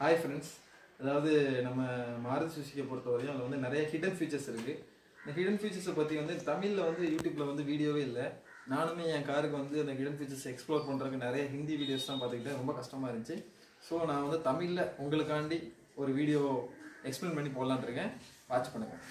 hi friends அதாவது நம்ம மாருதி சுசுக்கியை பொறுத்தவரையும் அதில் வந்து நிறைய ஹிடன் ஃபீச்சர்ஸ் இருக்குது இந்த ஹிடன் ஃபீச்சர்ஸை பற்றி வந்து தமிழில் வந்து யூடியூப்பில் வந்து வீடியோவே இல்லை நானுமே என் காருக்கு வந்து அந்த ஹிடன் ஃபீச்சர்ஸ் எக்ஸ்ப்ளோர் பண்ணுறதுக்கு நிறைய ஹிந்தி வீடியோஸ் தான் பார்த்துக்கிட்டேன் ரொம்ப கஷ்டமாக இருந்துச்சு ஸோ நான் வந்து தமிழில் உங்களுக்காண்டி ஒரு வீடியோ எக்ஸ்பிளைன் பண்ணி போடலான்னு இருக்கேன் வாட்ச் பண்ணுங்கள்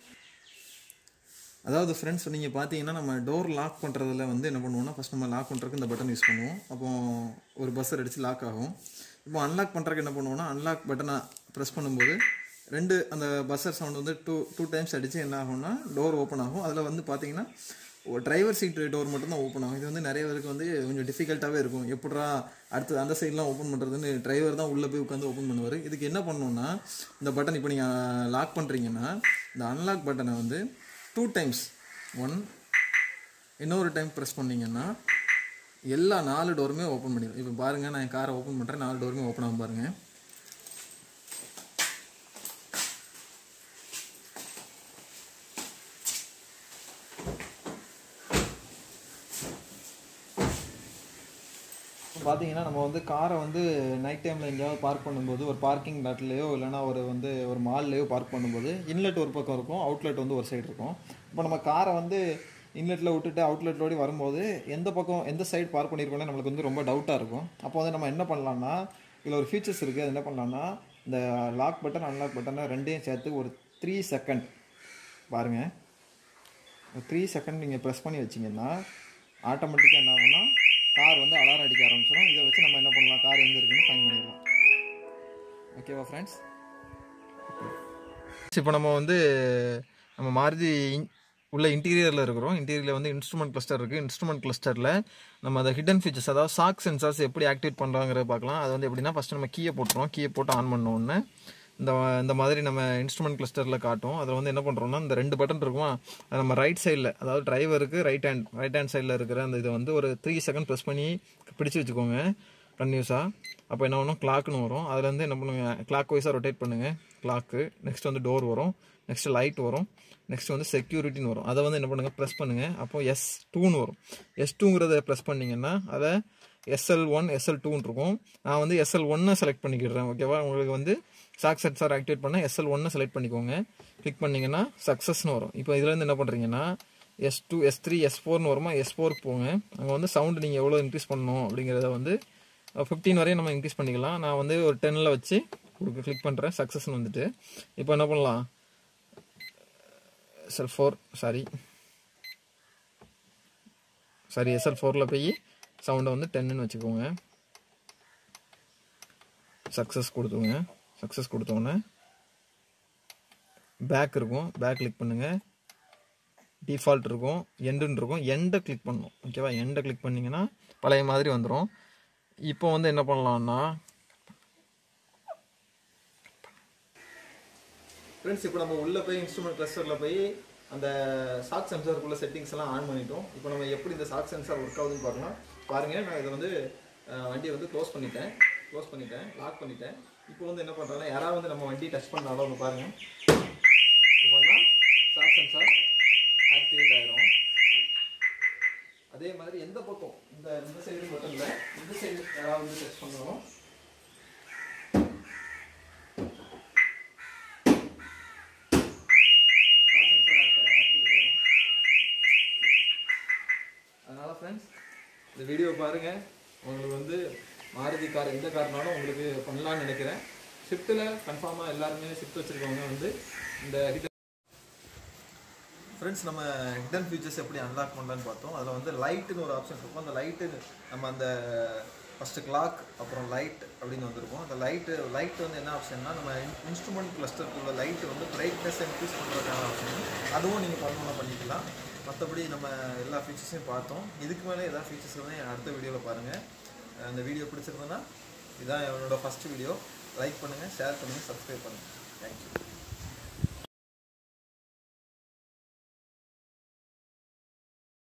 அதாவது ஃப்ரெண்ட்ஸ் நீங்கள் பார்த்தீங்கன்னா நம்ம டோர் லாக் பண்ணுறதுல வந்து என்ன பண்ணுவோம்னா ஃபஸ்ட் நம்ம லாக் பண்ணுறதுக்கு இந்த பட்டன் யூஸ் பண்ணுவோம் அப்போ ஒரு பஸ்ஸர் அடித்து லாக் ஆகும் இப்போ அன்லாக் பண்ணுறதுக்கு என்ன பண்ணுவோம்னா அன்லாக் பட்டனை ப்ரெஸ் பண்ணும்போது ரெண்டு அந்த பஸ்ஸர் சவுண்ட் வந்து டூ டூ டைம்ஸ் அடித்து என்ன ஆகும்னா டோர் ஓப்பன் ஆகும் அதில் வந்து பார்த்தீங்கன்னா டிரைவர் சீட் டோர் மட்டும் தான் ஓப்பன் ஆகும் இது வந்து நிறைய பேருக்கு வந்து கொஞ்சம் டிஃபிகல்ட்டாகவே இருக்கும் எப்படா அடுத்து அந்த சைட்லாம் ஓப்பன் பண்ணுறதுன்னு டிரைவர் தான் உள்ளே போய் உட்காந்து ஓப்பன் பண்ணுவார் இதுக்கு என்ன பண்ணணும்னா இந்த பட்டன் இப்போ நீங்கள் லாக் பண்ணுறீங்கன்னா இந்த அன்லாக் பட்டனை வந்து டூ டைம்ஸ் ஒன் இன்னொரு டைம் ப்ரெஸ் பண்ணிங்கன்னா எல்லா நாலு டோருமே ஓப்பன் பண்ணிடும் இப்போ பாருங்கள் நான் என் காரை ஓப்பன் பண்ணுறேன் நாலு டோருமே ஓப்பன் ஆகும் பாருங்கள் பார்த்தீங்கன்னா நம்ம வந்து காரை வந்து நைட் டைமில் எங்கேயாவது பார்க் பண்ணும்போது ஒரு பார்க்கிங் லாட்லேயோ இல்லைனா ஒரு வந்து ஒரு மால்லையோ பார்க் பண்ணும்போது இன்லெட் ஒரு பக்கம் இருக்கும் அவுட்லெட் வந்து ஒரு சைடு இருக்கும் இப்போ நம்ம காரை வந்து இன்லெட்டில் விட்டுட்டு அவுட்லெட்டோடு வரும்போது எந்த பக்கம் எந்த சைடு பார்க் பண்ணியிருக்கோம்னு நம்மளுக்கு வந்து ரொம்ப டவுட்டாக இருக்கும் அப்போ வந்து நம்ம என்ன பண்ணலாம்னா இதில் ஒரு ஃபீச்சர்ஸ் இருக்குது அது என்ன பண்ணலாம்னா இந்த லாக் பட்டன் அன்லாக் பட்டனை ரெண்டையும் சேர்த்து ஒரு த்ரீ செகண்ட் பாருங்கள் ஒரு த்ரீ செகண்ட் நீங்கள் ப்ரெஸ் பண்ணி வச்சிங்கன்னா ஆட்டோமேட்டிக்காக என்ன ஆகும்னா கார் வந்து அலாரம் அடிக்க ஆரம்பிச்சிடும் இதை வச்சு நம்ம என்ன பண்ணலாம் கார் எங்கே இருக்குன்னு ஃபைன் பண்ணிடலாம் ஓகேவா ஃப்ரெண்ட்ஸ் இப்போ நம்ம வந்து நம்ம மாருதி உள்ள இன்டீரியரில் இருக்கிறோம் இன்டீரியரில் வந்து இன்ஸ்ட்ருமெண்ட் கிளஸ்டர் இருக்குது இன்ஸ்ட்ருமெண்ட் கிளஸ்டரில் நம்ம அந்த ஹிடன் ஃபீச்சர்ஸ் அதாவது சாக் சென்சார்ஸ் எப்படி ஆக்டிவேட் பண்ணுறாங்கிறத பார்க்கலாம் அது வந்து எப்படின்னா ஃபஸ்ட்டு நம்ம கீயை போட்டுருவோம் கீயை போட்டு ஆன் பண்ண உடனே இந்த இந்த மாதிரி நம்ம இன்ஸ்ட்ருமெண்ட் கிளஸ்டரில் காட்டும் அதில் வந்து என்ன பண்ணுறோம்னா இந்த ரெண்டு பட்டன் இருக்குமா அது நம்ம ரைட் சைடில் அதாவது டிரைவருக்கு ரைட் ஹேண்ட் ரைட் ஹேண்ட் சைடில் இருக்கிற அந்த இதை வந்து ஒரு த்ரீ செகண்ட் ப்ரெஸ் பண்ணி பிடிச்சி வச்சுக்கோங்க கன்யூஸாக அப்போ என்ன பண்ணும் கிளாக்னு வரும் அதில் வந்து என்ன பண்ணுங்க கிளாக் வைஸாக ரொட்டேட் பண்ணுங்கள் கிளாக்கு நெக்ஸ்ட் வந்து டோர் வரும் நெக்ஸ்ட் லைட் வரும் நெக்ஸ்ட் வந்து செக்யூரிட்டின்னு வரும் அதை வந்து என்ன பண்ணுங்கள் ப்ரெஸ் பண்ணுங்கள் அப்போ எஸ் டூன்னு வரும் எஸ் டூங்கிறத ப்ரெஸ் பண்ணிங்கன்னா அதை எஸ்எல் ஒன் எஸ்எல் டூன்னு இருக்கும் நான் வந்து எஸ்எல் ஒன்னை செலக்ட் பண்ணிக்கிடுறேன் ஓகேவா உங்களுக்கு வந்து சாக் சென்சார் ஆக்டிவேட் பண்ணால் எஸ்எல் ஒன்னை செலக்ட் பண்ணிக்கோங்க கிளிக் பண்ணிங்கன்னா சக்ஸஸ்னு வரும் இப்போ இதுலேருந்து என்ன பண்ணுறீங்கன்னா S two S three S ஃபோர்னு வருமா எஸ் ஃபோருக்கு போங்க அங்கே வந்து சவுண்டு நீங்கள் எவ்வளோ இன்க்ரீஸ் பண்ணணும் அப்படிங்கிறத வந்து ஃபிஃப்டீன் வரையும் நம்ம இன்க்ரீஸ் பண்ணிக்கலாம் நான் வந்து ஒரு டென்னில் வச்சு கொடுக்க கிளிக் பண்ணுறேன் சக்ஸஸ்னு வந்துட்டு இப்போ என்ன பண்ணலாம் SL four sorry sorry SL ஃபோரில் போய் சவுண்டை வந்து டென்னுன்னு வச்சுக்கோங்க சக்ஸஸ் கொடுத்துங்க சக்ஸஸ் கொடுத்தோன்னே பேக் இருக்கும் பேக் கிளிக் பண்ணுங்கள் டிஃபால்ட் இருக்கும் எண்டுன்னு இருக்கும் எண்டை கிளிக் பண்ணணும் ஓகேவா எண்டை கிளிக் பண்ணிங்கன்னா பழைய மாதிரி வந்துடும் இப்போ வந்து என்ன பண்ணலாம்னா ஃப்ரெண்ட்ஸ் இப்போ நம்ம உள்ளே போய் இன்ஸ்ட்ருமெண்ட் கிளஸ்டரில் போய் அந்த சாக் சென்சாருக்குள்ள செட்டிங்ஸ் எல்லாம் ஆன் பண்ணிட்டோம் இப்போ நம்ம எப்படி இந்த சாக் சென்சார் ஒர்க் ஆகுதுன்னு பார்க்கலாம் பாருங்கள் நான் இதை வந்து வண்டியை வந்து க்ளோஸ் பண்ணிட்டேன் க்ளோஸ் பண்ணிட்டேன் லாக் பண்ணிட்டேன் இப்போ வந்து என்ன பண்ணுறேன்னா யாராவது வந்து நம்ம வண்டி டச் பண்ணாலும் ஒன்று பாருங்கள் இது பண்ணால் சாக் சென்சார் ஆக்டிவேட் ஆயிரும் அதே மாதிரி எந்த பக்கம் இந்த இந்த சைடு மட்டும் இல்லை இந்த சைடு யாராவது வந்து டச் பண்ணாலும் அதனால ஃப்ரெண்ட்ஸ் இந்த வீடியோ பாருங்க உங்களுக்கு வந்து மாருதி கார் எந்த கார்னாலும் உங்களுக்கு பண்ணலாம்னு நினைக்கிறேன் ஷிஃப்ட்டில் கன்ஃபார்மாக எல்லாருமே ஷிஃப்ட் வச்சுருக்கவங்க வந்து இந்த ஹிடன் ஃப்ரெண்ட்ஸ் நம்ம ஹிடன் ஃபீச்சர்ஸ் எப்படி அன்லாக் பண்ணலான்னு பார்த்தோம் அதில் வந்து லைட்டுன்னு ஒரு ஆப்ஷன் இருக்கும் அந்த லைட்டு நம்ம அந்த ஃபஸ்ட்டு கிளாக் அப்புறம் லைட் அப்படின்னு வந்திருக்கும் அந்த லைட்டு லைட் வந்து என்ன ஆப்ஷன்னா நம்ம இன்ஸ்ட்ருமெண்ட் கிளஸ்டருக்குள்ள லைட்டு வந்து பிரைட்னஸ் இன்க்ரீஸ் பண்ணுறதுக்கான ஆப்ஷன் அதுவும் நீங்கள் பண்ணணும் பண்ணிக்கலாம் மற்றபடி நம்ம எல்லா ஃபீச்சர்ஸையும் பார்த்தோம் இதுக்கு மேலே எதாவது ஃபீச்சர்ஸ் வந்து அடுத்த வீடியோவில் பாருங்கள் அந்த வீடியோ பிடிச்சிருந்ததுன்னா இதுதான் என்னோட ஃபஸ்ட் வீடியோ லைக் பண்ணுங்கள் ஷேர் பண்ணுங்கள் சப்ஸ்கிரைப் பண்ணுங்கள் தேங்க்யூ